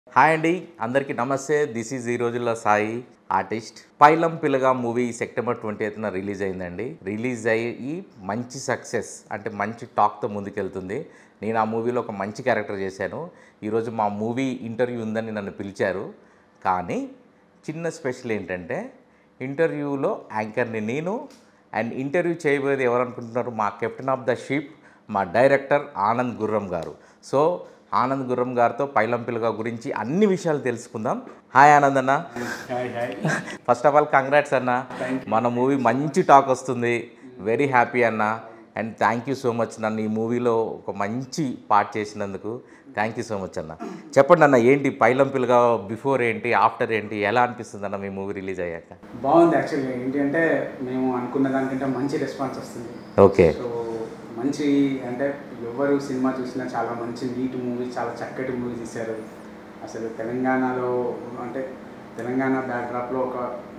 Hi అండి అందరికీ నమస్తే దిస్ ఈజ్ ఈ రోజుల్లో Sai artist Pailam Pillaga movie September twenty ఎయిత్న రిలీజ్ అయిందండి రిలీజ్ అయ్యి మంచి సక్సెస్ అంటే మంచి టాక్తో ముందుకెళ్తుంది నేను ఆ మూవీలో ఒక మంచి క్యారెక్టర్ చేశాను ఈరోజు మా మూవీ ఇంటర్వ్యూ ఉందని నన్ను పిలిచారు కానీ చిన్న స్పెషల్ ఏంటంటే ఇంటర్వ్యూలో యాంకర్ని నేను అండ్ ఇంటర్వ్యూ చేయబోయేది ఎవరు అనుకుంటున్నారు మా కెప్టెన్ ఆఫ్ ద షిప్ మా డైరెక్టర్ ఆనంద్ గుర్రం గారు సో ఆనంద్ గుర్రం గారితో పైలం పిల్లగా గురించి అన్ని విషయాలు తెలుసుకుందాం హాయ్ ఆనంద్ అన్న hi hi first of all congrats అన్న మన మూవీ మంచి టాక్ వస్తుంది వెరీ హ్యాపీ అన్న and thank you so much నన్ను ఈ మూవీలో ఒక మంచి పార్ట్ చేసినందుకు థ్యాంక్ యూ సో మచ్ అన్న చెప్పండి అన్న ఏంటి పైలం పిల్లగా బిఫోర్ ఏంటి ఆఫ్టర్ ఏంటి ఎలా అనిపిస్తుంది అన్న మీ మూవీ రిలీజ్ అయ్యాక బాగుంది యాక్చువల్గా ఏంటి అంటే మేము అనుకున్న దానికంటే మంచి రెస్పాన్స్ వస్తుంది ఓకే సో మంచి అంటే ఎవరు సినిమా చూసినా చాలా మంచి నీట్ మూవీ చాలా చక్కటి మూవీ తీశారు అసలు తెలంగాణలో అంటే తెలంగాణ బ్యాక్డ్రాప్లో ఒక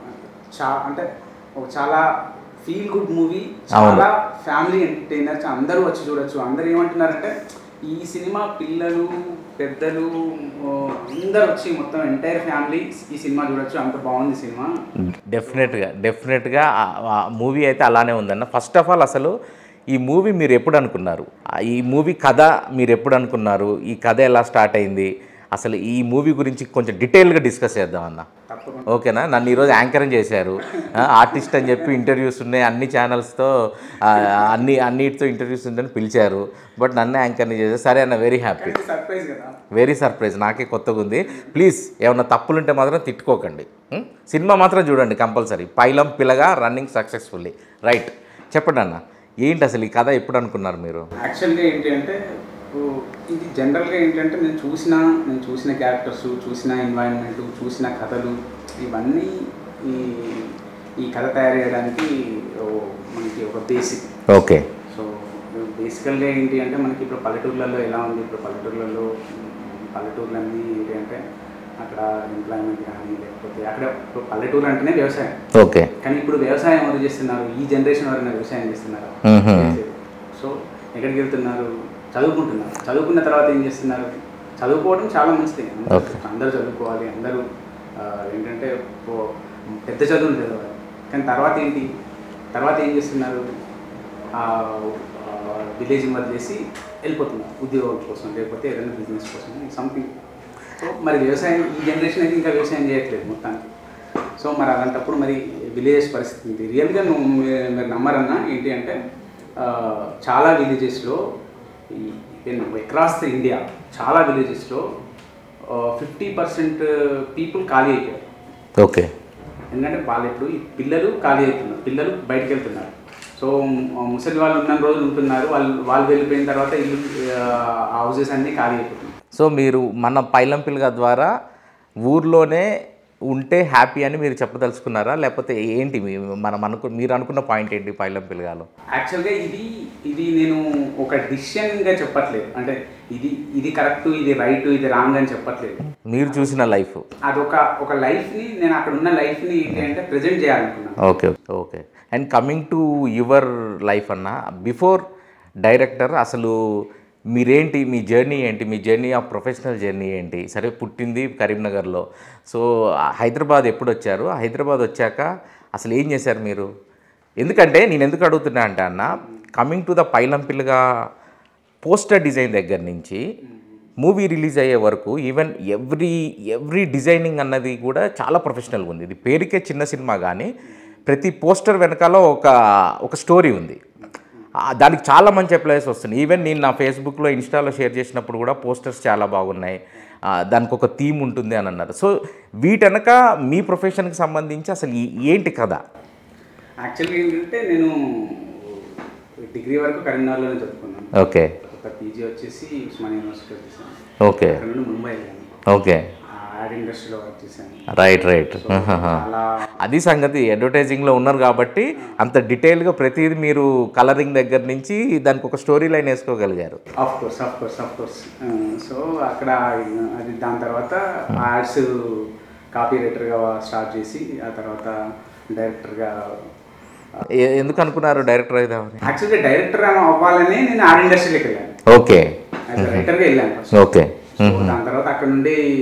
చా అంటే ఒక చాలా ఫీల్ గుడ్ మూవీ చాలా ఫ్యామిలీ ఎంటర్టైనర్ అందరూ వచ్చి చూడొచ్చు అందరూ ఏమంటున్నారంటే ఈ సినిమా పిల్లలు పెద్దలు ఓ, అందరూ వచ్చి మొత్తం ఎంటైర్ ఫ్యామిలీ ఈ సినిమా చూడొచ్చు అంత బాగుంది సినిమా డెఫినెట్గా డెఫినెట్గా మూవీ అయితే అలానే ఉందన్న ఫస్ట్ ఆఫ్ ఆల్ అసలు ఈ మూవీ మీరు ఎప్పుడు అనుకున్నారు ఆ, ఈ మూవీ కథ మీరు ఎప్పుడు అనుకున్నారు ఈ కథ ఎలా స్టార్ట్ అయింది అసలు ఈ మూవీ గురించి కొంచెం డీటెయిల్గా డిస్కస్ చేద్దాం అన్న తప్పకుండా ఓకేనా నన్ను ఈరోజు యాంకరింగ్ చేశారు ఆ, ఆర్టిస్ట్ అని చెప్పి ఇంటర్వ్యూస్ ఉన్నాయి అన్ని ఛానల్స్తో ఆ, అన్ని అన్నిటితో ఇంటర్వ్యూస్ ఉందని పిలిచారు బట్ నన్ను యాంకరింగ్ చేశారు సరే అన్న వెరీ హ్యాపీ సర్ప్రైజ్ కదా వెరీ సర్ప్రైజ్ నాకే కొత్తగా ఉంది ప్లీజ్ ఏమన్నా తప్పులుంటే మాత్రం తిట్టుకోకండి ఉం? సినిమా మాత్రం చూడండి కంపల్సరీ పైలం పిల్లగా రన్నింగ్ సక్సెస్ఫుల్లీ రైట్ చెప్పండి అన్న ఏంటి అసలు ఈ కథ ఎప్పుడు అనుకున్నారు మీరు యాక్చువల్గా ఏంటి అంటే ఓ, ఇది జనరల్గా ఏంటంటే నేను చూసిన నేను చూసిన క్యారెక్టర్స్ చూసిన ఎన్వైరన్మెంట్ చూసిన కథలు ఇవన్నీ ఈ ఈ కథ తయారు చేయడానికి ఓ, మనకి ఒక బేసిక్ ఓకే సో బేసికల్గా ఏంటి అంటే మనకి ఇప్పుడు పల్లెటూర్లలో ఎలా ఉంది ఇప్పుడు పల్లెటూర్లలో మ్, పల్లెటూర్లన్నీ ఏంటి అంటే అక్కడ ఎంప్లాయ్మెంట్ కానీ లేకపోతే అక్కడ ఇప్పుడు పల్లెటూరు అంటేనే వ్యవసాయం ఓకే కానీ ఇప్పుడు వ్యవసాయం ఎవరు చేస్తున్నారు ఈ జనరేషన్ ఎవరైనా వ్యవసాయం చేస్తున్నారు మ్మ్. సో ఎక్కడికి వెళ్తున్నారు చదువుకుంటున్నారు చదువుకున్న తర్వాత ఏం చేస్తున్నారు చదువుకోవడం చాలా మంచిది అందరూ- Okay. అందరూ చదువుకోవాలి అందరూ ఆ, ఏంటంటే ఓ పెద్ద చదువులు చదవాలి కానీ తర్వాత ఏంటి తర్వాత ఏం చేస్తున్నారు విలేజ్ వదిలేసి వెళ్ళిపోతున్నారు ఉద్యోగం కోసం లేకపోతే ఏదైనా బిజినెస్ కోసం సంథింగ్ సో మరి వ్యవసాయం ఈ జనరేషన్ అయితే ఇంకా వ్యవసాయం చేయట్లేదు మొత్తానికి సో మరి అలాంటప్పుడు మరి విలేజెస్ పరిస్థితి ఏంటి రియల్గా నువ్వు మీ- మీరు నమ్మరన్నా ఏంటి అంటే ఆ, చాలా విలేజెస్లో అక్రాస్ ద ఇండియా చాలా విలేజెస్లో ఫిఫ్టీ పర్సెంట్ పీపుల్ ఖాళీ అయిపోయారు ఆ, ఎందుకంటే వాళ్ళు ఇప్పుడు ఈ పిల్లలు ఖాళీ అవుతున్నారు పిల్లలు బయటికి వెళ్తున్నారు సో ము- ముసలి వాళ్ళు ఉన్న రోజులు ఉంటున్నారు వాళ్ళు వాళ్ళు వెళ్ళిపోయిన తర్వాత ఇల్లు హౌసెస్ అన్నీ ఖాళీ అయిపోతున్నాయి సో మీరు మన పైలం పిల్లగా ద్వారా ఊర్లోనే ఉంటే హ్యాపీ అని మీరు చెప్పదలుచుకున్నారా లేకపోతే ఏంటి మీ- మనం అనుకు మీరు అనుకున్న పాయింట్ ఏంటి పైలం పిల్లగాలో యాక్చువల్గా ఇది ఇది నేను ఒక డిసిషన్గా చెప్పట్లేదు అంటే ఇది ఇది కరెక్ట్ ఇది రైట్ ఇది రాంగ్ అని చెప్పట్లేదు మీరు చూసిన లైఫ్ అదొక ఒక లైఫ్ని నేను అక్కడ ఉన్న లైఫ్ని ఏంటి అంటే ప్రజెంట్ చేయాలనుకున్నాను okay okay and coming to your life అన్న బిఫోర్ డైరెక్టర్ అసలు మీరేంటి మీ జర్నీ ఏంటి మీ జర్నీ ఆ ప్రొఫెషనల్ జర్నీ ఏంటి సరే పుట్టింది కరీంనగర్లో సో హైదరాబాద్ ఎప్పుడు వచ్చారు హైదరాబాద్ వచ్చాక అసలు ఏం చేశారు మీరు ఎందుకంటే నేను ఎందుకు అడుగుతున్నా అంటే అన్న కమింగ్ టు ద పైలం పిల్లగా పోస్టర్ డిజైన్ దగ్గర నుంచి మూవీ రిలీజ్ అయ్యే వరకు ఈవెన్ ఎవ్రీ ఎవ్రీ డిజైనింగ్ అన్నది కూడా చాలా ప్రొఫెషనల్గా ఉంది ఇది పేరుకే చిన్న సినిమా కానీ ప్రతి పోస్టర్ వెనకాల ఒక ఒక స్టోరీ ఉంది ఆ, దానికి చాలా మంచి అప్లైస్ వస్తుంది ఈవెన్ నేను నా ఫేస్బుక్లో ఇన్స్టాలో షేర్ చేసినప్పుడు కూడా పోస్టర్స్ చాలా బాగున్నాయి ఆ, దానికి ఒక థీమ్ ఉంటుంది అని అన్నారు సో వీటనక మీ ప్రొఫెషన్కి సంబంధించి అసలు ఈ- ఏంటి కథ యాక్చువల్గా ఏంటంటే నేను డిగ్రీ వరకు కరీంనగర్లోనే చదువుకున్నాను ఓకే ఒక పీజీ వచ్చేసి ఉస్మానియా యూనివర్సిటీ చేశాను ఓకే అక్కడ నుండి ముంబై వెళ్ళాను ఓకే యాడ్ ఇండస్ట్రీలో వర్క్ చేశాను రైట్ రైట్ సో చాలా అది సంగతి అడ్వర్టైజింగ్లో ఉన్నారు కాబట్టి అంత డీటెయిల్గా ప్రతిదీ మీరు కలరింగ్ దగ్గర నుంచి దానికి ఒక స్టోరీ లైన్ వేసుకోగలిగారు of course of course of course so అక్కడ అది దాని తర్వాత యాడ్స్ కాపీ రైటర్గా స్టార్ట్ చేసి ఆ తర్వాత డైరెక్టర్గా ఏ- ఎందుకు అనుకున్నారు డైరెక్టర్ అయిదామని యాక్చువల్గా డైరెక్టర్ అవ్వాలని నేను ఆర్ట్ ఇండస్ట్రీలోకి వెళ్ళాను ఓకే యాజ్ రైటర్గా వెళ్ళాను ఫస్ట్ ఓకే సో దాని తర్వాత అక్కడ నుండి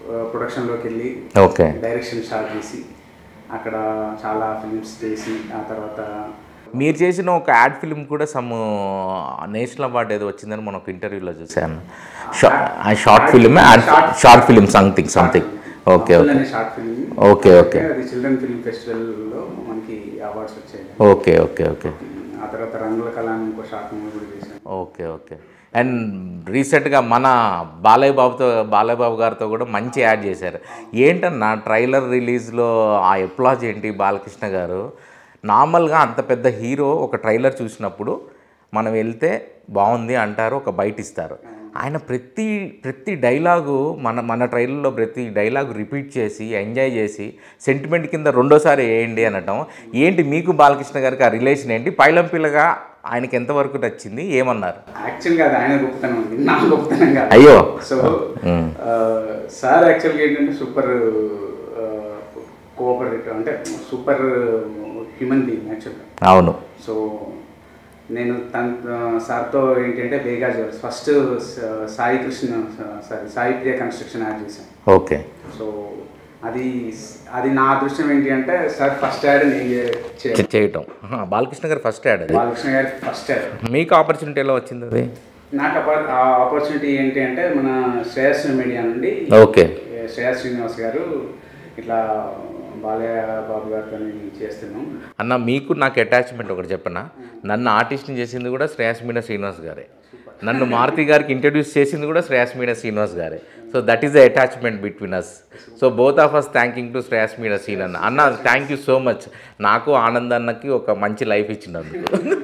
ప్రొడక్షన్లోకి వెళ్ళి ఓకే డైరెక్షన్ స్టార్ట్ చేసి అక్కడ చాలా ఫిలిమ్స్ చేసి ఆ తర్వాత మీరు చేసిన ఒక యాడ్ ఫిల్మ్ కూడా సమ్ నేషనల్ అవార్డు ఏదో వచ్చిందని మనం ఒక ఇంటర్వ్యూలో చూసాను short film ad short film something something okay okay అనే షార్ట్ ఫిల్మ్ ఓకే ఓకే అది చిల్డ్రన్ ఫిల్మ్ ఫెస్టివల్లో మనకి అవార్డ్స్ వచ్చాయి ఓకే ఓకే ఓకే ఆ తర్వాత రంగుల కళ అని ఇంకో షార్ట్ మూవీ కూడా చేశాను ఓకే ఓకే అండ్ రీసెంట్గా మన బాలయ్య బాబుతో బాలయ్య బాబు గారితో కూడా మంచి యాడ్ చేశారు ఏంటన్నా ట్రైలర్ రిలీజ్లో ఆ ఎప్లాజ్ ఏంటి బాలకృష్ణ గారు నార్మల్గా అంత పెద్ద హీరో ఒక ట్రైలర్ చూసినప్పుడు మనం వెళ్తే బాగుంది అంటారు ఒక బయట ఇస్తారు ఆయన ప్రతి ప్రతి డైలాగు మన మన ట్రైలర్లో ప్రతి డైలాగు రిపీట్ చేసి ఎంజాయ్ చేసి సెంటిమెంట్ కింద రెండోసారి వేయండి అనటం ఏంటి మీకు బాలకృష్ణ గారికి ఆ రిలేషన్ ఏంటి పైలం పిల్లగా ఆయనకి ఎంతవరకు నచ్చింది ఏమన్నారు యాక్చువల్గా అది ఆయన గొప్పతనం ఉంది నా గొప్పతనం కాదు అయ్యో సో సార్ యాక్చువల్గా ఏంటంటే సూపర్ కోఆపరేటివ్ అంటే సూపర్ హ్యూమన్ బీయింగ్ యాక్చువల్గా అవును సో నేను తన సార్తో ఏంటంటే Bega jewels first Sai Krishna sorry Sai Priya construction ad చేశాను ఓకే సో అది అది నా అదృష్టం ఏంటి అంటే సార్ ఫస్ట్ యాడ్ నేను చే- చే- చేయటం ఆహా, బాలకృష్ణ గారు ఫస్ట్ యాడ్ అది బాలకృష్ణ గారి ఫస్ట్ యాడ్ మీకు ఆపర్చునిటీ ఎలా వచ్చింది అది నాకు ఆ ఆపర్చునిటీ ఏంటి అంటే మన శ్రేయస్ మీడియా నుండి ఓకే శ్రేయస్ శ్రీనివాస్ గారు ఇట్లా బాలయ్య బాబు గారితో నేను చేస్తున్నాం అన్న మీకు నాకు అటాచ్మెంట్ ఒకటి చెప్పనా నన్ను ఆర్టిస్ట్ని చేసింది కూడా శ్రేయస్ మీనా శ్రీనివాస్ గారే నన్ను మారుతి గారికి ఇంట్రడ్యూస్ చేసింది కూడా శ్రేయస్ మీనా శ్రీనివాస్ గారే so that is the attachment between us so both of us thanking to Shreyas Meena సీన్ అన్న అన్న థ్యాంక్ యూ సో మచ్ నాకు ఆనంద్ అన్నకి ఒక మంచి లైఫ్ ఇచ్చినందుకు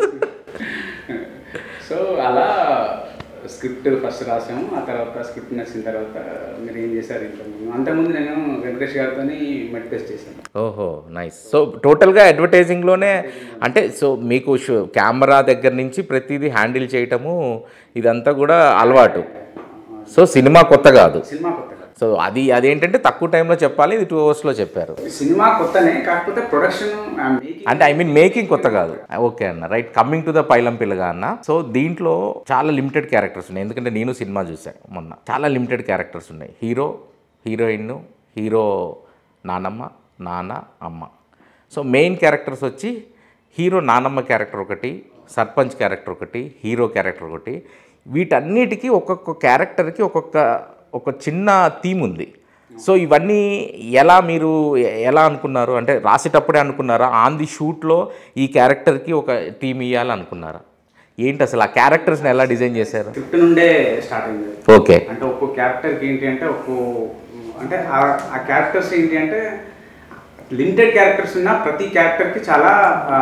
సో అలా స్క్రిప్ట్ ఫస్ట్ రాసాము ఆ తర్వాత స్క్రిప్ట్ నచ్చిన తర్వాత మీరు ఏం చేశారు ఇంతకుముందు అంతకుముందు నేను వెంకటేష్ గారితో మెడ్ టెస్ట్ చేశాను ఓహో నైస్ సో టోటల్గా అడ్వర్టైజింగ్లోనే అంటే సో మీకు షో- కెమెరా దగ్గర నుంచి ప్రతిదీ హ్యాండిల్ చేయటము ఇదంతా కూడా అలవాటు సో సినిమా కొత్త కాదు సినిమా కొత్తగా సో అది అదేంటంటే తక్కువ టైంలో చెప్పాలి ఇది టూ అవర్స్లో చెప్పారు సినిమా కొత్తనే కాకపోతే ప్రొడక్షన్ మేకింగ్ అంటే ఐ మీన్ మేకింగ్ కొత్త కాదు ఓకే అన్న right coming to the Pailam Pillaga అన్న సో దీంట్లో చాలా లిమిటెడ్ క్యారెక్టర్స్ ఉన్నాయి ఎందుకంటే నేను సినిమా చూసాను మొన్న చాలా లిమిటెడ్ క్యారెక్టర్స్ ఉన్నాయి హీరో హీరోయిన్ హీరో నానమ్మ నాన్న అమ్మ సో మెయిన్ క్యారెక్టర్స్ వచ్చి హీరో నానమ్మ క్యారెక్టర్ ఒకటి సర్పంచ్ క్యారెక్టర్ ఒకటి హీరో క్యారెక్టర్ ఒకటి వీటన్నిటికీ ఒక్కొక్క క్యారెక్టర్కి ఒక్కొక్క ఒక చిన్న థీమ్ ఉంది సో ఇవన్నీ ఎలా మీరు ఎ- ఎలా అనుకున్నారు అంటే రాసేటప్పుడే అనుకున్నారా ఆన్ ది షూట్లో ఈ క్యారెక్టర్కి ఒక థీమ్ ఇవ్వాలి అనుకున్నారా ఏంటి అసలు ఆ క్యారెక్టర్స్ని ఎలా డిజైన్ చేశారు స్క్రిప్ట్ నుండే స్టార్ట్ అయింది ఓకే అంటే ఒక్కో క్యారెక్టర్కి ఏంటి అంటే ఒక్కో అంటే ఆ- ఆ క్యారెక్టర్స్ ఏంటి అంటే లిమిటెడ్ క్యారెక్టర్స్ ఉన్న ప్రతి క్యారెక్టర్కి చాలా ఆ,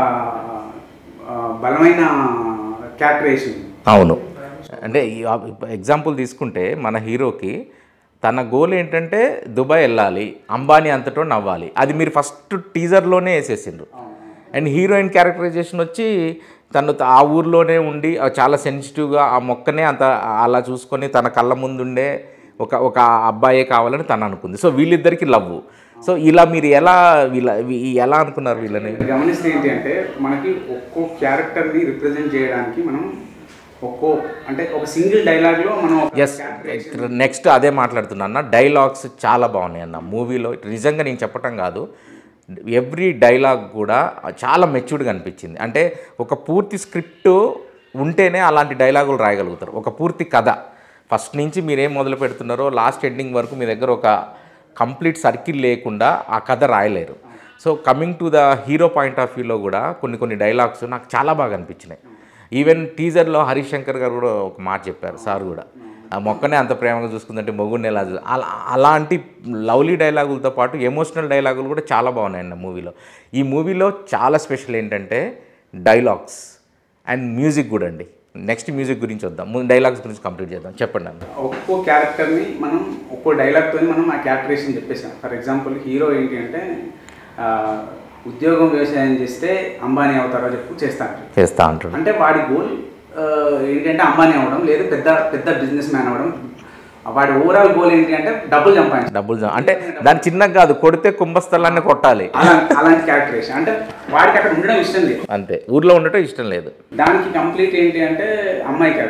ఆ, బలమైన క్యారెక్టరేషన్ అవును అంటే ఎగ్జాంపుల్ తీసుకుంటే మన హీరోకి తన గోల్ ఏంటంటే దుబాయ్ వెళ్ళాలి అంబానీ అంతటో నవ్వాలి అది మీరు ఫస్ట్ టీజర్లోనే వేసేసిండ్రు అండ్ హీరోయిన్ క్యారెక్టరైజేషన్ వచ్చి తను త- ఆ ఊర్లోనే ఉండి ఆ చాలా సెన్సిటివ్గా ఆ మొక్కనే అంత అలా చూసుకొని తన కళ్ళ ముందుండే ఒక ఒక అబ్బాయే కావాలని తను అనుకుంది సో వీళ్ళిద్దరికి లవ్ సో ఇలా మీరు ఎలా వీళ్ళ వీ- ఎలా అనుకున్నారు వీళ్ళని గమనిస్తే ఏంటి అంటే మనకి ఒక్కో క్యారెక్టర్ని రిప్రజెంట్ చేయడానికి మనం ఒక్కో అంటే ఒక సింగిల్ డైలాగ్లో మనం ఒక ఎస్ నెక్స్ట్ అదే మాట్లాడుతున్నా అన్న డైలాగ్స్ చాలా బాగున్నాయి అన్న మూవీలో నిజంగా నేను చెప్పటం కాదు ఎవ్రీ డైలాగ్ కూడా చాలా మెచ్యూర్డ్గా అనిపించింది అంటే ఒక పూర్తి స్క్రిప్ట్ ఉంటేనే అలాంటి డైలాగులు రాయగలుగుతారు ఒక పూర్తి కథ ఫస్ట్ నుంచి మీరేం మొదలు పెడుతున్నారో లాస్ట్ ఎండింగ్ వరకు మీ దగ్గర ఒక కంప్లీట్ సర్కిల్ లేకుండా ఆ కథ రాయలేరు so coming to the hero point of వ్యూలో కూడా కొన్ని కొన్ని డైలాగ్స్ నాకు చాలా బాగా అనిపించినాయి ఈవెన్ టీజర్లో హరీష్ శంకర్ గారు కూడా ఒక మాట చెప్పారు సార్ కూడా ఆ మొక్కనే అంత ప్రేమగా చూసుకుందంటే మొగుడిని ఎలా చూ అలా అలాంటి లవ్లీ డైలాగులతో పాటు ఎమోషనల్ డైలాగులు కూడా చాలా బాగున్నాయి అన్న మూవీలో ఈ మూవీలో చాలా స్పెషల్ ఏంటంటే డైలాగ్స్ అండ్ మ్యూజిక్ కూడా అండి నెక్స్ట్ మ్యూజిక్ గురించి వద్దాం ముందు డైలాగ్స్ గురించి కంప్లీట్ చేద్దాం చెప్పండి అన్న ఒక్కో క్యారెక్టర్ని మనం ఒక్కో డైలాగ్తో మనం ఆ క్యారెక్టరేషన్ చెప్పేసాం ఫర్ ఎగ్జాంపుల్ హీరో ఏంటి అంటే ఆ, ఉద్యోగం వ్యవసాయం చేస్తే అంబానీ అవుతారో చెప్పు చేస్తాను చేస్తా అంటాడు అంటే వాడి గోల్ ఏంటంటే అంబానీ అవ్వడం లేదు పెద్ద పెద్ద బిజినెస్ మ్యాన్ అవ్వడం వాడి ఓవరాల్ గోల్ ఏంటి అంటే డబ్బులు సంపాదించడం డబ్బులు జా- అంటే దాని చిన్నగా కాదు కొడితే కుంభస్థలాన్ని కొట్టాలి అలా అలాంటి క్యారెక్టరేషన్ అంటే వాడికి అక్కడ ఉండడం ఇష్టం లేదు అంతే ఊర్లో ఉండటం ఇష్టం లేదు దానికి కంప్లీట్ ఏంటి అంటే అమ్మాయి క్యారెక్టర్